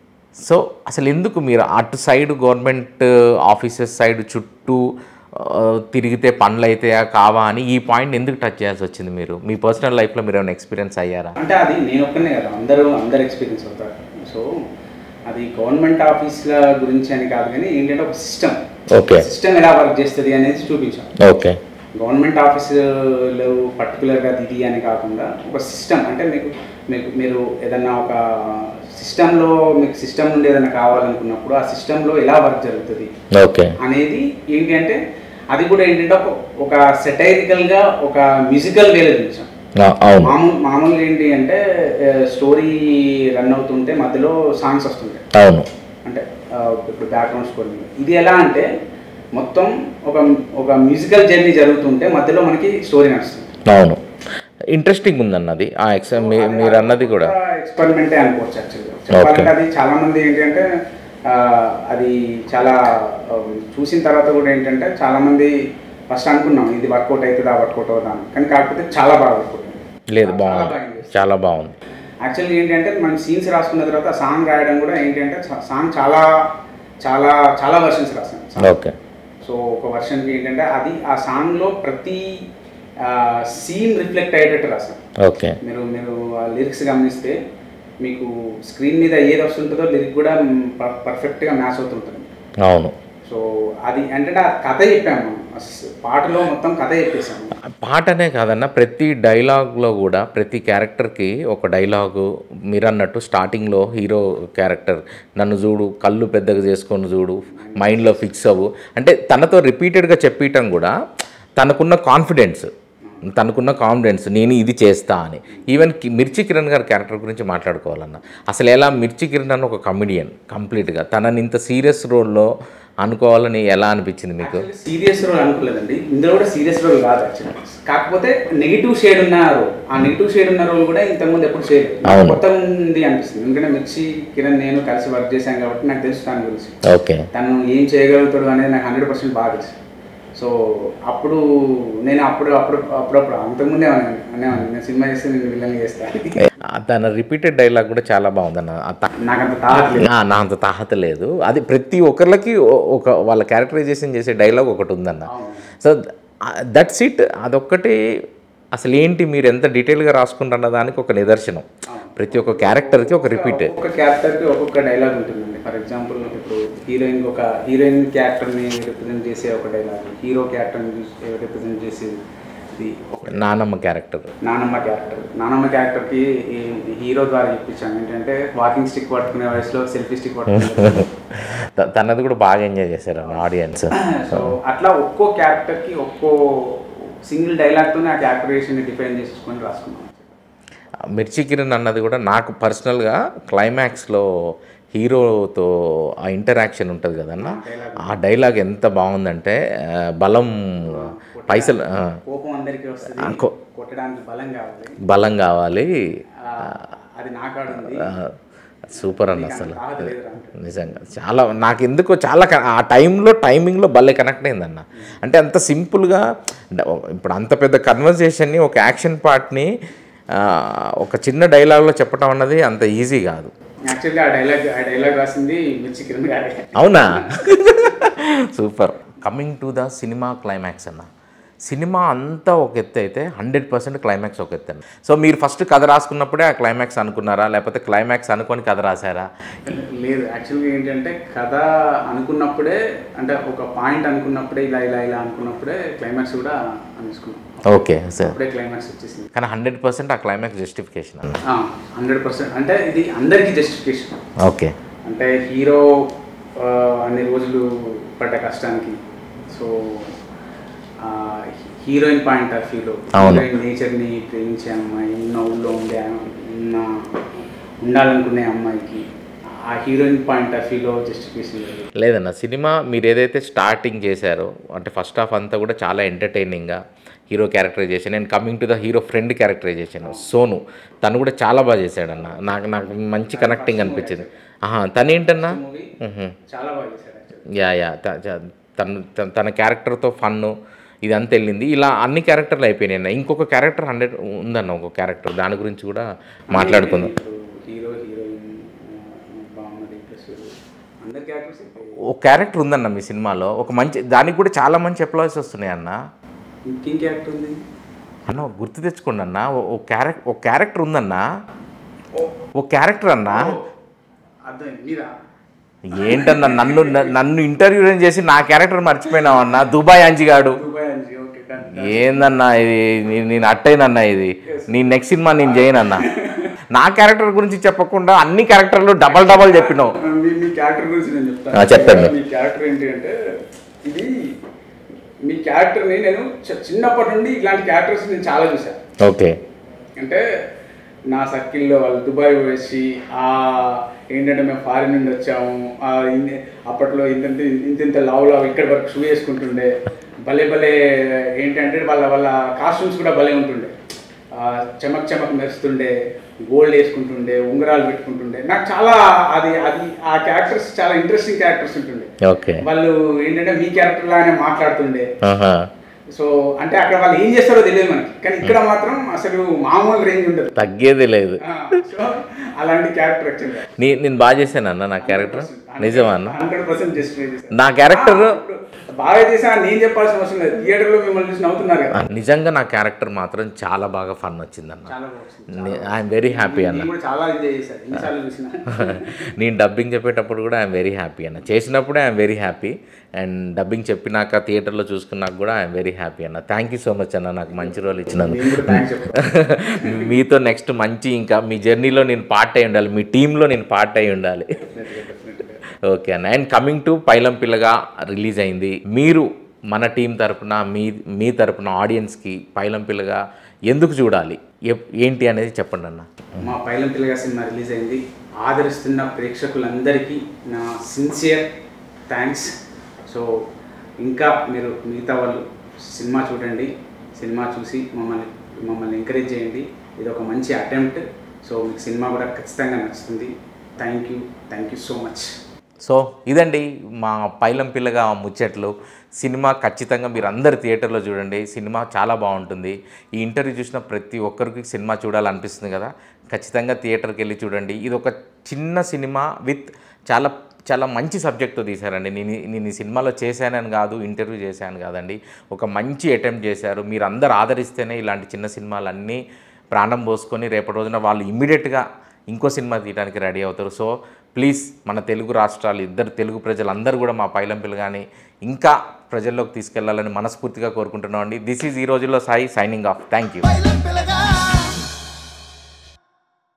so అసలు ఎందుకు మీరు అటు సైడ్ గవర్నమెంట్ ఆఫీసెస్ సైడ్ చుట్టూ ఆ, తిరిగితే పనులు అయితే కావా అని ఈ పాయింట్ ఎందుకు టచ్ చేయాల్సి వచ్చింది మీరు మీ పర్సనల్ లైఫ్లో మీరు ఏమైనా ఎక్స్పీరియన్స్ అయ్యారా అంటే అది నేను ఒక్కనే కదా అందరూ అందరు ఎక్స్పీరియన్స్ అవుతారు సో అది గవర్నమెంట్ ఆఫీస్ల గురించి అని కాదు కానీ ఏంటంటే ఒక సిస్టమ్ ఓకే సిస్టమ్ ఎలా వర్క్ చేస్తుంది అనేది చూపించాం ఓకే గవర్నమెంట్ ఆఫీసులో పర్టికులర్గా ఇది అని కాకుండా ఒక సిస్టమ్ అంటే మీకు మీకు మీరు ఏదన్నా ఒక సిస్టంలో మీకు సిస్టమ్ నుండి ఏదైనా కావాలనుకున్నప్పుడు ఆ సిస్టంలో ఎలా వర్క్ జరుగుతుంది ఓకే అనేది ఏంటి అంటే అది కూడా ఏంటంటే ఒక ఒక సెటైరికల్గా ఒక మ్యూజికల్ వేలో చూపించాం అవును మామూలు మామూలుగా ఏంటి అంటే స్టోరీ రన్ అవుతుంటే మధ్యలో సాంగ్స్ వస్తుంటాయి అవును అంటే ఆ, ఇప్పుడు బ్యాక్గ్రౌండ్ స్కోర్ ఇది ఎలా అంటే మొత్తం ఒక ఒక మ్యూజికల్ జర్నీ జరుగుతుంటే మధ్యలో మనకి స్టోరీ నడుస్తుంది అవును ఇంట్రెస్టింగ్ ఉందన్నది ఆ ఎక్సా మీరు అన్నది కూడా ఎక్స్పెరిమెంటే అనుకోవచ్చు యాక్చువల్గా చెప్పాలంటే అది చాలా మంది ఏంటి అంటే ఆ, అది చాలా ఆ, చూసిన తర్వాత కూడా ఏంటంటే చాలామంది ఫస్ట్ అనుకున్నాం ఇది వర్కౌట్ అవుతుందా వర్కౌట్ అవుతుందా అని కానీ కాకపోతే చాలా బాగా వర్కౌట్ అయింది లేదు చాలా బాగుంది బాగా చేశారు. చాలా బాగుంది యాక్చువల్లీ ఏంటంటే మనం సీన్స్ రాసుకున్న తర్వాత సాంగ్ రాయడం కూడా ఏంటంటే సాంగ్ చాలా చాలా చాలా వర్షన్స్ రాసాను ఓకే సో ఒక వర్షన్కి ఏంటంటే అది ఆ సాంగ్లో ప్రతి సీన్ రిఫ్లెక్ట్ అయ్యేటట్టు రాసాను ఓకే మీరు మీరు లిరిక్స్ గమనిస్తే మీకు స్క్రీన్ మీద ఏది వస్తుంటుందో లిరిక్ కూడా పర్- పర్ఫెక్ట్గా మ్యాచ్ అవుతుంటుంది అవును సో అది అంటే ఆ కథ చెప్పాము మనం. అస్- పాటలో మొత్తం కథ చెప్పేసాము పాటనే కాదన్న ప్రతి డైలాగ్లో కూడా ప్రతి క్యారెక్టర్కి ఒక డైలాగు మీరు అన్నట్టు స్టార్టింగ్లో హీరో క్యారెక్టర్ నన్ను చూడు కళ్ళు పెద్దగా చేసుకొని చూడు మైండ్లో ఫిక్స్ అవ్వు అంటే తనతో రిపీటెడ్గా చెప్పియటం కూడా తనకున్న కాన్ఫిడెన్స్ తనకున్న కాన్ఫిడెన్స్ నేను ఇది చేస్తా అని ఈవెన్ కి- మిర్చి కిరణ్ గారి క్యారెక్టర్ గురించి మాట్లాడుకోవాలన్న అసలు ఎలా మిర్చి కిరణ్ అన్న ఒక కమిడియన్ కంప్లీట్గా తనని ఇంత సీరియస్ రోల్లో అనుకోవాలని ఎలా అనిపించింది మీకు సీరియస్ రోల్ అనుకోలేదండి ఇందులో కూడా సీరియస్ రోల్ కాదు యాక్చువల్లీ కాకపోతే నెగిటివ్ షేడ్ ఉన్న రోల్ ఆ నెగిటివ్ షేడ్ ఉన్న రోల్ కూడా ఇంతకుముందు ఎప్పుడు చేయలేదు నాకు అవును. కొత్త ఉంది అనిపిస్తుంది ఎందుకంటే మిర్చి కిరణ్ నేను కలిసి వర్క్ చేశాను కాబట్టి నాకు తెలుసు దాని గురించి ఓకే తను ఏం చేయగలుగుతాడు అనేది నాకు హండ్రెడ్ పర్సెంట్ బాగా తెలుసు సో అప్పుడు నేను అప్పుడు అప్పుడు అప్పుడప్పుడు అంతకుముందే అనేవాడిని అనేవాడిని నేను సినిమా చేస్తే నేను విలన్ చేస్తాను ఆ తన రిపీటెడ్ డైలాగ్ కూడా చాలా బాగుందన్న ఆ త- నాకంత తాగట్లేదు నా నా అంత తాహత లేదు అది ప్రతి ఒక్కరికి ఓ- ఒక వాళ్ళ క్యారెక్టరైజేషన్ చేసే డైలాగ్ ఒకటి ఉందన్న సో దట్స్ ఇట్ అదొక్కటి అసలు ఏంటి మీరు ఎంత డీటెయిల్గా రాసుకుంటున్న దానికి ఒక నిదర్శనం ప్రతి ఒక్క క్యారెక్టర్కి ఒక రిపీట్ ఒక్కొక్క క్యారెక్టర్కి ఒక్కొక్క డైలాగ్ ఉంటుందండి ఫర్ ఎగ్జాంపుల్ ఇప్పుడు హీరోయిన్ ఒక హీరోయిన్ క్యారెక్టర్ని రిప్రజెంట్ చేసే ఒక డైలాగ్ హీరో క్యారెక్టర్ని రిప్రజెంట్ చేసేది ఇది ఒక నానమ్మ క్యారెక్టర్ నానమ్మ క్యారెక్టర్ నానమ్మ క్యారెక్టర్కి ఈ హీరో ద్వారా చెప్పించాను ఏంటంటే వాకింగ్ స్టిక్ పట్టుకునే వయసులో సెల్ఫీ స్టిక్ పట్టుకునే తనది కూడా బాగా ఎంజాయ్ చేశారు ఆడియన్స్ సో అట్లా ఒక్కో క్యారెక్టర్కి ఒక్కో సింగిల్ డైలాగ్తోనే ఆ క్యారెక్టరేషన్ డిఫైన్ చేసుకొని రాసుకున్నాను మిర్చి కిరణ్ అన్నది కూడా నాకు పర్సనల్గా క్లైమాక్స్లో హీరోతో ఆ ఇంటరాక్షన్ ఉంటుంది కదన్న ఆ డైలాగ్ ఎంత బాగుందంటే ఆ, బలం పైసలు ఆ, కోపం అందరికీ వస్తుంది ఆ, కో- కొట్టడానికి బలం కావాలి బలం కావాలి ఆ, అది నా కాడ ఉంది ఆ, సూపర్ అన్న అసలు తాగదు లేదురా అంటే. నిజంగా చాలా నాకు ఎందుకో చాలా క- ఆ టైంలో టైమింగ్లో భలే కనెక్ట్ అయిందన్న అంటే అంత సింపుల్గా డ- ఇప్పుడు అంత పెద్ద కన్వర్జేషన్ని ఒక యాక్షన్ పార్ట్ని ఒక చిన్న డైలాగ్లో చెప్పడం అన్నది అంత ఈజీ కాదు యాక్చువల్గా ఆ డైలాగ్ ఆ డైలాగ్ రాసింది మిర్చి కిరణ్ గారే అవునా super coming to the cinema climax అన్న సినిమా అంతా ఒక ఎత్తు అయితే హండ్రెడ్ పర్సెంట్ క్లైమాక్స్ ఒక ఎత్తు అన్న సో మీరు ఫస్ట్ కథ రాసుకున్నప్పుడే ఆ క్లైమాక్స్ అనుకున్నారా లేకపోతే క్లైమాక్స్ అనుకొని కథ రాశారా లేదు యాక్చువల్గా ఏంటంటే కథ అనుకున్నప్పుడే అంటే ఒక పాయింట్ అనుకున్నప్పుడే ఇలా ఇలా ఇలా అనుకున్నప్పుడే క్లైమాక్స్ కూడా అనుకున్నాం ఓకే సార్ అప్పుడే క్లైమాక్స్ వచ్చేసింది కానీ హండ్రెడ్ పర్సెంట్ ఆ క్లైమాక్స్ జస్టిఫికేషన్ అన్న హండ్రెడ్ పర్సెంట్ అంటే ఇది అందరికీ జస్టిఫికేషన్ ఓకే అంటే హీరో ఆ, అన్ని రోజులు పడ్డ కష్టానికి సో హీరోయిన్ పాయింట్ ఆఫ్ వ్యూలో అవును. హీరోయిన్ నేచర్ని ప్రేమించే అమ్మాయి ఉన్న ఊళ్ళో ఉండే ఉన్న ఉండాలనుకునే అమ్మాయికి ఆ హీరోయిన్ పాయింట్ ఆఫ్ వ్యూలో జస్టిఫికేషన్ లేదు లేదన్న సినిమా మీరు ఏదైతే స్టార్టింగ్ చేశారో అంటే ఫస్ట్ హాఫ్ అంతా కూడా చాలా ఎంటర్టైనింగ్గా హీరో క్యారెక్టరైజేషన్ నేను coming to the hero friend characterization Sonu తను కూడా చాలా బాగా చేశాడన్న నాకు నాకు మంచి కనెక్టింగ్ అనిపించింది ఆహా తను ఏంటన్నా మూవీ మ్హూ. చాలా బాగా చేశారు యాక్చువల్లీ యా యా త- చ- తను తన- తన క్యారెక్టర్తో ఫన్ను ఇదంతా వెళ్ళింది ఇలా అన్ని క్యారెక్టర్లు అయిపోయినాయి అన్న ఇంకొక క్యారెక్టర్ హండ్రెడ్ ఉందన్న ఒక క్యారెక్టర్ దాని గురించి కూడా మాట్లాడుకుందాం హీరో హీరోయిన్ బాగున్నది ప్లస్ అందరి క్యారెక్టర్స్ ఒక క్యారెక్టర్ ఉందన్న మీ సినిమాలో ఒక మంచి దానికి కూడా చాలా మంచి ఎంప్లాయీస్ వస్తున్నాయి అన్న ఇంకేం క్యారెక్టర్ ఉంది అన్న గుర్తు తెచ్చుకోండి అన్న ఓ- ఓ క్యారెక్టర్ ఒక క్యారెక్టర్ ఉందన్న ఒక క్యారెక్టర్ అన్న అర్థం మీరా ఏంటన్నా నన్ను న- నన్ను ఇంటర్వ్యూ చేసి నా క్యారెక్టర్ మర్చిపోయినావు అన్న దుబాయ్ అంజిగాడు దుబాయ్ అంజీ ఓకే కానీ ఏందన్నా ఇది నీ- నేను అట్టయినన్నా ఇది నీ నెక్స్ట్ సినిమా నేను చేయనన్నా నా క్యారెక్టర్ గురించి చెప్పకుండా అన్ని క్యారెక్టర్లు డబల్ డబల్ చెప్పినావు మీ మీ క్యారెక్టర్ గురించి నేను ఆ, చెప్తాను చెప్పండి. మీ క్యారెక్టర్ ఏంటి అంటే ఇది మీ క్యారెక్టర్ని నేను చ- చిన్నప్పటి నుండి ఇలాంటి క్యారెక్టర్స్ నేను చాలా చూశాను ఓకే అంటే నా సర్కిల్లో వాళ్ళు దుబాయ్ వచ్చి ఆ ఏంటంటే మేము ఫారిన్ నుండి వచ్చాము ఆ ఇన్ని- అప్పట్లో ఇంత ఇంత ఇంత లావు లావు ఇక్కడ వరకు షూ వేసుకుంటుండే భలే భలే ఏంటంటే వాళ్ళ వాళ్ళ కాస్ట్యూమ్స్ కూడా భలే ఉంటుండే ఆ, చెమక్ చెమక్ మెరుస్తుండే గోల్డ్ వేసుకుంటుండే ఉంగరాలు పెట్టుకుంటుండే నాకు చాలా అది అది ఆ క్యారెక్టర్స్ చాలా ఇంట్రెస్టింగ్ క్యారెక్టర్స్ ఉంటుండే ఓకే వాళ్ళు ఏంటంటే మీ క్యారెక్టర్ లాగానే మాట్లాడుతుండే ఆహా. సో అంటే అక్కడ వాళ్ళు ఏం చేస్తారో తెలియదు మనకి కానీ ఇక్కడ మాత్రం అసలు మామూలు రేంజ్ ఉండదు తగ్గేది లేదు ఆ, సో అలాంటి క్యారెక్టర్ వచ్చింది నీ నేను బాగా చేశాను అన్న నా క్యారెక్టర్ నిజమా అన్న హండ్రెడ్ పర్సెంట్ జస్టిఫై చేశారు నా క్యారెక్టర్ ఆ, ఇప్పుడు బాగా చేసా నేను చెప్పాల్సిన అవసరం లేదు థియేటర్లో మిమ్మల్ని చూసి నవ్వుతున్నారు కదా నిజంగా నా క్యారెక్టర్ మాత్రం చాలా బాగా ఫన్ వచ్చిందన్న చాలా బాగుంది ఐఎమ్ వెరీ హ్యాపీ అన్న నేను కూడా చాలా ఎంజాయ్ చేశాను ఎన్నిసార్లు చూసిన నేను డబ్బింగ్ చెప్పేటప్పుడు కూడా ఐఎమ్ వెరీ హ్యాపీ అన్న చేసినప్పుడే I'm very happy and dubbing చెప్పినాక థియేటర్లో చూసుకున్నాక కూడా ఐఎమ్ వెరీ హ్యాపీ అన్న థ్యాంక్ యూ సో మచ్ అన్న నాకు మంచి రోల్ ఇచ్చినందుకు నేను కూడా థ్యాంక్స్ చెప్తాను మీతో నెక్స్ట్ మంచి ఇంకా మీ జర్నీలో నేను పార్ట్ అయి ఉండాలి మీ టీంలో నేను పార్ట్ అయి ఉండాలి ఓకే అన్న అండ్ కమింగ్ టు పైలం పిల్లగా రిలీజ్ అయింది మీరు మన టీం తరపున మీ మీ తరపున ఆడియన్స్కి పైలం పిల్లగా ఎందుకు చూడాలి ఎప్- ఏంటి అనేది చెప్పండి అన్న మా పైలం పిల్లగా సినిమా రిలీజ్ అయింది ఆదరిస్తున్న ప్రేక్షకులందరికీ నా సిన్సియర్ థ్యాంక్స్ సో ఇంకా మీరు మిగతా వాళ్ళు సినిమా చూడండి సినిమా చూసి మమ్మల్ని మమ్మల్ని ఎంకరేజ్ చేయండి ఇది ఒక మంచి అటెంప్ట్ సో మీకు సినిమా కూడా ఖచ్చితంగా నచ్చుతుంది thank you thank you so much so ఇదండి మా పైలం పిల్లగా ముచ్చట్లు సినిమా ఖచ్చితంగా మీరు అందరు థియేటర్లో చూడండి సినిమా చాలా బాగుంటుంది ఈ ఇంటర్వ్యూ చూసిన ప్రతి ఒక్కరికి సినిమా చూడాలనిపిస్తుంది కదా ఖచ్చితంగా థియేటర్కి వెళ్ళి చూడండి ఇది ఒక చిన్న సినిమా విత్ చాలా చాలా మంచి సబ్జెక్ట్తో తీశారండి నేను ఈ- నేను ఈ సినిమాలో చేశానని కాదు ఇంటర్వ్యూ చేశాను కాదండి ఒక మంచి అటెంప్ట్ చేశారు మీరు అందరు ఆదరిస్తేనే ఇలాంటి చిన్న సినిమాలన్నీ ప్రాణం పోసుకొని రేపటి రోజున వాళ్ళు ఇమ్మీడియట్గా ఇంకో సినిమా తీయడానికి రెడీ అవుతారు సో ప్లీజ్ మన తెలుగు రాష్ట్రాలు ఇద్దరు తెలుగు ప్రజలందరూ కూడా మా పైలం పిల్లగాని ఇంకా ప్రజల్లోకి తీసుకెళ్లాలని మనస్ఫూర్తిగా కోరుకుంటున్నాం అండి దిస్ ఈజ్ ఈ రోజుల్లో Sai signing off thank you Bailan, pela